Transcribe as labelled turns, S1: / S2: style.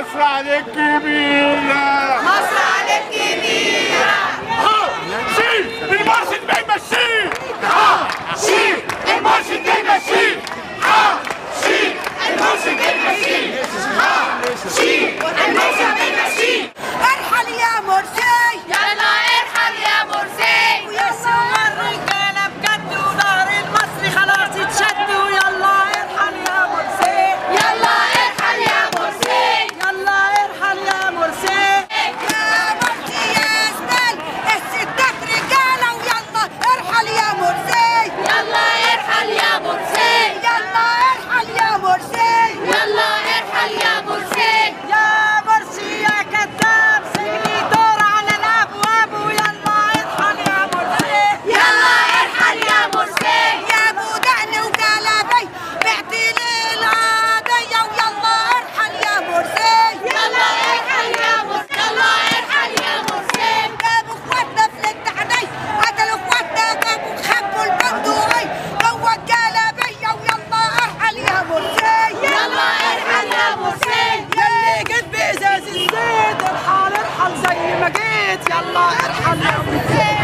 S1: مصر عليك كبيرة
S2: مصر عليك كبيرة
S1: شيل المرشد بيمشيه شيل المرشد بيمشيه شيل المرشد بيمشيه شيل المرشد بيمشيه
S2: ارحل يا مرسي يلا ارحل يا مرسي ويا سوا الرجالة بجد وظهر المصري خلاص اتشد ويلا ارحل يا مرسي يلا ارحل يا مرسي يلا ارحل يا مرسي يا مرسي يا زبال الستات رجالة ويلا ارحل يا مرسي يلا ارحل يا مرسي يلا ارحل يا مرسي يلا ارحل يا مرسي يا مرسي يا كذاب سجني دور على الابواب ويلا ارحل يا مرسي يلا ارحل يا مرسي يا ابو دقن وجلابي بعتي لي العادية ويلا ارحل يا مرسي يلا ارحل يا مرسي يلا ارحل يا مرسي جابوا اخواتنا في الاتحادية قتلوا اخواتنا جابوا خبوا البندقية جوه الجلابية ويلا ارحل يا مرسي يلا ارحل يا مرسي يلي جيت بإزاز الزيت ارحل ارحل زي ما جيت يلا ارحل يا مرسي